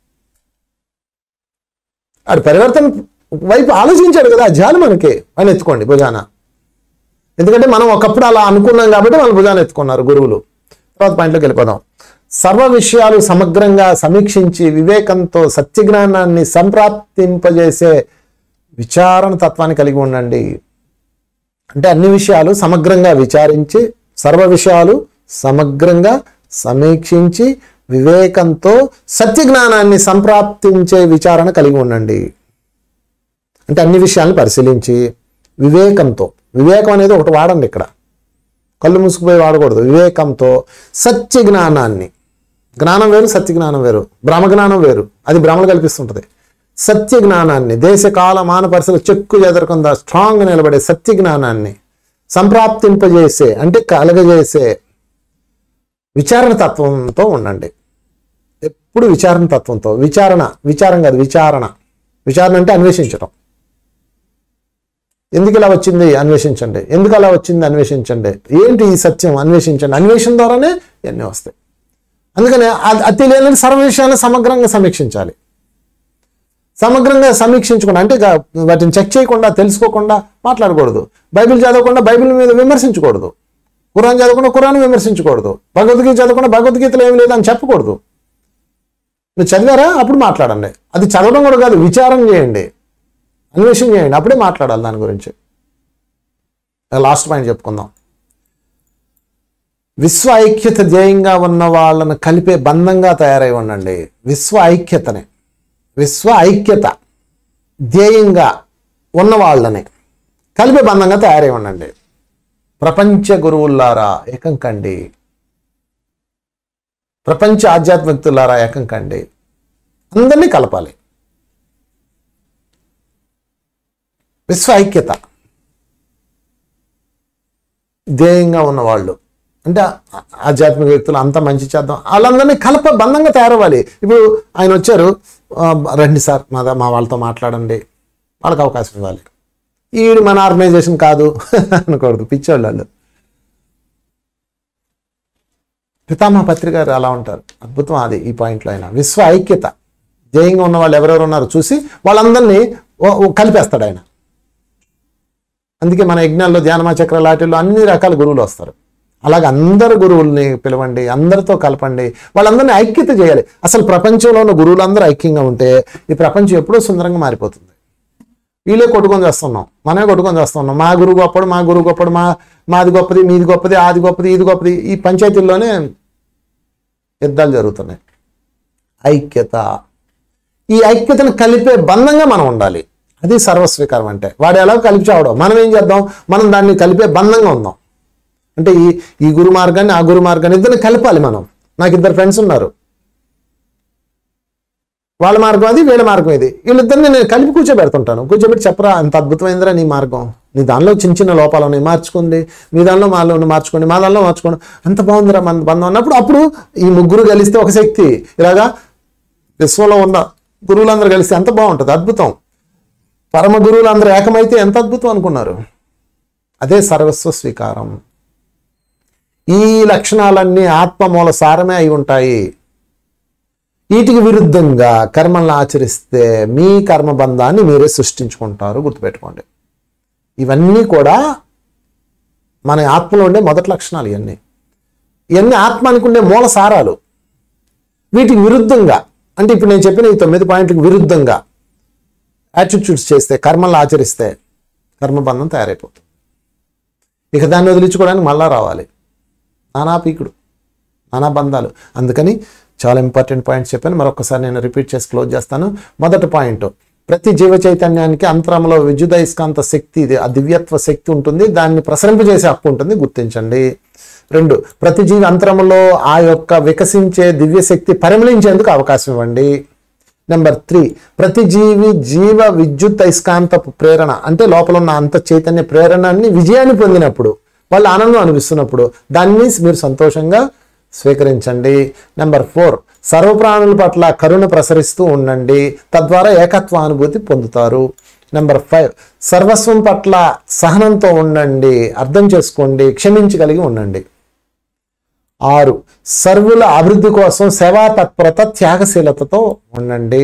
S1: ఆడు పరివర్తన వైపు ఆలోచించాడు కదా ఆ జాలి మనకి అని ఎత్తుకోండి భుజాన ఎందుకంటే మనం ఒకప్పుడు అలా అనుకున్నాం కాబట్టి వాళ్ళు భుజాన ఎత్తుకున్నారు గురువులు తర్వాత పాయింట్లోకి వెళ్ళిపోదాం సర్వ విషయాలు సమగ్రంగా సమీక్షించి వివేకంతో సత్యజ్ఞానాన్ని సంప్రాప్తింపజేసే విచారణ తత్వాన్ని కలిగి ఉండండి అంటే అన్ని విషయాలు సమగ్రంగా విచారించి సర్వ విషయాలు సమగ్రంగా సమీక్షించి వివేకంతో సత్యజ్ఞానాన్ని సంప్రాప్తించే విచారణ కలిగి ఉండండి అంటే అన్ని విషయాలను పరిశీలించి వివేకంతో వివేకం అనేది ఒకటి వాడండి ఇక్కడ కళ్ళు మూసుకుపోయి వాడకూడదు వివేకంతో సత్య జ్ఞానాన్ని జ్ఞానం వేరు సత్య జ్ఞానం వేరు బ్రహ్మజ్ఞానం వేరు అది భ్రమలు కల్పిస్తుంటది సత్య జ్ఞానాన్ని దేశకాల మాన పరిస్థితులు చెక్కు చెదరకుండా స్ట్రాంగ్ నిలబడే సత్య జ్ఞానాన్ని సంప్రాప్తింపజేసే అంటే కలగజేసే విచారణ తత్వంతో ఉండండి ఎప్పుడు విచారణ తత్వంతో విచారణ విచారం కాదు విచారణ విచారణ అంటే అన్వేషించడం ఎందుకు ఇలా వచ్చింది అన్వేషించండి ఎందుకు అలా వచ్చింది అన్వేషించండి ఏంటి ఈ సత్యం అన్వేషించండి అన్వేషణ ద్వారానే ఇవన్నీ వస్తాయి అందుకని అది అది తెలియాలని సర్వ విషయాలను సమగ్రంగా సమీక్షించాలి సమగ్రంగా సమీక్షించకుండా అంటే ఇక వాటిని చెక్ చేయకుండా తెలుసుకోకుండా మాట్లాడకూడదు బైబిల్ చదవకుండా బైబిల్ మీద విమర్శించకూడదు ఖురాన్ చదవకుండా ఖురాన్ విమర్శించకూడదు భగవద్గీత చదవకుండా భగవద్గీతలో ఏం లేదని చెప్పకూడదు మీరు చదివారా అప్పుడు మాట్లాడండి అది చదవడం కూడా కాదు విచారం చేయండి అన్వేషణ చేయండి అప్పుడే మాట్లాడాలి దాని గురించి లాస్ట్ పాయింట్ చెప్పుకుందాం విశ్వ ఐక్యత ధ్యేయంగా ఉన్న వాళ్ళను కలిపే బంధంగా తయారై ఉండండి విశ్వ ఐక్యతని విశ్వ ఐక్యత ధ్యేయంగా ఉన్న వాళ్ళని కలిపే బంధంగా తయారై ఉండండి ప్రపంచ గురువుల్లారా ఏకం కండి ప్రపంచ ఆధ్యాత్మికతులారా ఏకం కండి అందరినీ కలపాలి విశ్వ ఐక్యత ధ్యేయంగా ఉన్నవాళ్ళు అంటే ఆ- ఆధ్యాత్మిక వ్యక్తులు అంత మంచి చేద్దాం వాళ్ళందరినీ కలప బంధంగా తయారవ్వాలి ఇప్పుడు ఆయన వచ్చారు ఆ, రండి సార్ మా దా- మా వాళ్ళతో మాట్లాడండి వాళ్ళకి అవకాశం ఇవ్వాలి ఈడు మన ఆర్గనైజేషన్ కాదు అనకూడదు పిచ్చోళ్ళు వాళ్ళు పితామహ పత్రిక గారు అలా ఉంటారు అద్భుతం అది ఈ పాయింట్లో ఆయన విశ్వ ఐక్యత ధ్యేయంగా ఉన్న వాళ్ళు ఎవరెవరు ఉన్నారో చూసి వాళ్ళందరినీ ఓ- ఓ కలిపేస్తాడు ఆయన అందుకే మన యజ్ఞాల్లో ధ్యానమా చక్ర లాటిల్లో అన్ని రకాల గురువులు వస్తారు అలాగే అందరు గురువుల్ని పిలవండి అందరితో కలపండి వాళ్ళందరినీ ఐక్యత చేయాలి అసలు ప్రపంచంలో ఉన్న గురువులందరూ ఐక్యంగా ఉంటే ఈ ప్రపంచం ఎప్పుడూ సుందరంగా మారిపోతుంది వీళ్ళే కొట్టుకొని చేస్తున్నాం మనమే కొట్టుకొని చేస్తున్నాం మా గురువు గొప్పడు మా గురువు గొప్పడు మా మాది గొప్పది మీది గొప్పది ఆది గొప్పది ఇది గొప్పది ఈ పంచాయతీల్లోనే యుద్ధాలు జరుగుతున్నాయి ఐక్యత ఈ ఐక్యతను కలిపే బంధంగా మనం ఉండాలి అది సర్వస్వీకారం అంటే వాడు ఎలా కలిపి చావడం మనం ఏం చేద్దాం మనం దాన్ని కలిపే బంధంగా ఉందాం అంటే ఈ ఈ గురు మార్గాన్ని ఆ గురు మార్గాన్ని ఇద్దరిని కలపాలి మనం నాకు ఇద్దరు ఫ్రెండ్స్ ఉన్నారు వాళ్ళ మార్గం అది వీళ్ళ మార్గం ఇది వీళ్ళిద్దరిని నేను కలిపి కూర్చోబెడుతుంటాను కూర్చోబెట్టి చెప్పరా అంత అద్భుతమైందిరా నీ మార్గం నీ దానిలో చిన్న చిన్న లోపాలు ఉన్నాయి మార్చుకోండి మీ దానిలో మాలో ఉన్న మార్చుకోండి మా దానిలో మార్చుకోండి అంత బాగుందిరా మన బంధం అన్నప్పుడు అప్పుడు ఈ ముగ్గురు కలిస్తే ఒక శక్తి ఇలాగా విశ్వంలో ఉన్న గురువులందరూ కలిస్తే ఎంత బాగుంటుంది అద్భుతం పరమ గురువులందరూ ఏకమైతే ఎంత అద్భుతం అనుకున్నారు అదే సర్వస్వ స్వీకారం ఈ లక్షణాలన్నీ ఆత్మ మూల సారమే అయి ఉంటాయి వీటికి విరుద్ధంగా కర్మలను ఆచరిస్తే మీ కర్మబంధాన్ని మీరే సృష్టించుకుంటారు గుర్తుపెట్టుకోండి ఇవన్నీ కూడా మన ఆత్మలో ఉండే మొదటి లక్షణాలు ఇవన్నీ ఇవన్నీ ఆత్మ అనుకునే మూల సారాలు వీటికి విరుద్ధంగా అంటే ఇప్పుడు నేను చెప్పిన ఈ తొమ్మిది పాయింట్లకు విరుద్ధంగా యాటిట్యూడ్స్ చేస్తే కర్మలను ఆచరిస్తే కర్మబంధం తయారైపోతుంది ఇక దాన్ని వదిలించుకోవడానికి మళ్ళా రావాలి నానా పీకుడు నానా బంధాలు అందుకని చాలా ఇంపార్టెంట్ పాయింట్స్ చెప్పాను మరొకసారి నేను రిపీట్ చేసి క్లోజ్ చేస్తాను మొదటి పాయింట్ ప్రతి జీవ చైతన్యానికి అంతరంలో విద్యుదయస్కాంత శక్తి ఇది ఆ దివ్యత్వ శక్తి ఉంటుంది దాన్ని ప్రసరింపజేసే హక్కు ఉంటుంది గుర్తించండి రెండు ప్రతి జీవి అంతరంలో ఆ యొక్క వికసించే దివ్య శక్తి పరిమళించేందుకు అవకాశం ఇవ్వండి నెంబర్ త్రీ ప్రతి జీవి జీవ విద్యుత్ అయస్కాంతపు ప్రేరణ అంటే లోపల ఉన్న అంత చైతన్య ప్రేరణని విజయాన్ని పొందినప్పుడు వాళ్ళు ఆనందం అనిపిస్తున్నప్పుడు దాన్ని మీరు సంతోషంగా స్వీకరించండి నెంబర్ ఫోర్ సర్వప్రాణుల పట్ల కరుణ ప్రసరిస్తూ ఉండండి తద్వారా ఏకత్వానుభూతి పొందుతారు నెంబర్ ఫైవ్ సర్వస్వం పట్ల సహనంతో ఉండండి అర్థం చేసుకోండి క్షమించగలిగి ఉండండి ఆరు సర్వుల అభివృద్ధి కోసం సేవా తత్పరత త్యాగశీలతతో ఉండండి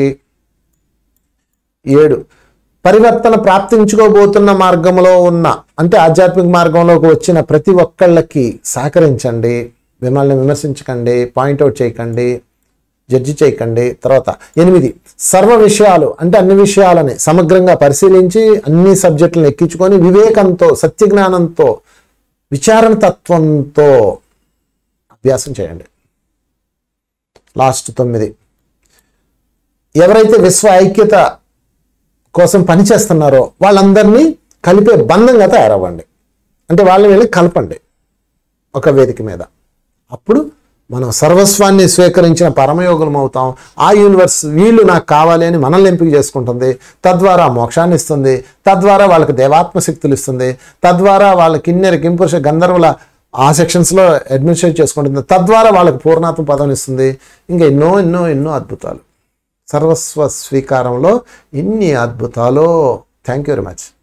S1: ఏడు పరివర్తన ప్రాప్తించుకోబోతున్న మార్గంలో ఉన్న అంటే ఆధ్యాత్మిక మార్గంలోకి వచ్చిన ప్రతి ఒక్కళ్ళకి సహకరించండి మిమ్మల్ని విమర్శించకండి పాయింట్అవుట్ చేయకండి జడ్జి చేయకండి తర్వాత ఎనిమిది సర్వ విషయాలు అంటే అన్ని విషయాలని సమగ్రంగా పరిశీలించి అన్ని సబ్జెక్టులను ఎక్కించుకొని వివేకంతో సత్యజ్ఞానంతో విచారణ తత్వంతో అభ్యాసం చేయండి లాస్ట్ తొమ్మిది ఎవరైతే విశ్వ ఐక్యత కోసం పనిచేస్తున్నారో వాళ్ళందరినీ కలిపే బంధంగా తయారవ్వండి అంటే వాళ్ళని వెళ్ళి కలపండి ఒక వేదిక మీద అప్పుడు మనం సర్వస్వాన్ని స్వీకరించిన పరమయోగులం అవుతాం ఆ యూనివర్స్ వీళ్ళు నాకు కావాలి అని మనల్ని ఎంపిక చేసుకుంటుంది తద్వారా మోక్షాన్ని ఇస్తుంది తద్వారా వాళ్ళకి దేవాత్మ శక్తులు ఇస్తుంది తద్వారా వాళ్ళకి కిన్నెర కింపురుష గంధర్వుల ఆ సెక్షన్స్లో అడ్మినిస్ట్రేట్ చేసుకుంటుంది తద్వారా వాళ్ళకి పూర్ణాత్మ పదం ఇస్తుంది ఇంకా ఎన్నో ఎన్నో ఎన్నో అద్భుతాలు సర్వస్వ స్వీకారంలో ఇన్ని అద్భుతాలు థ్యాంక్ యూ వెరీ మచ్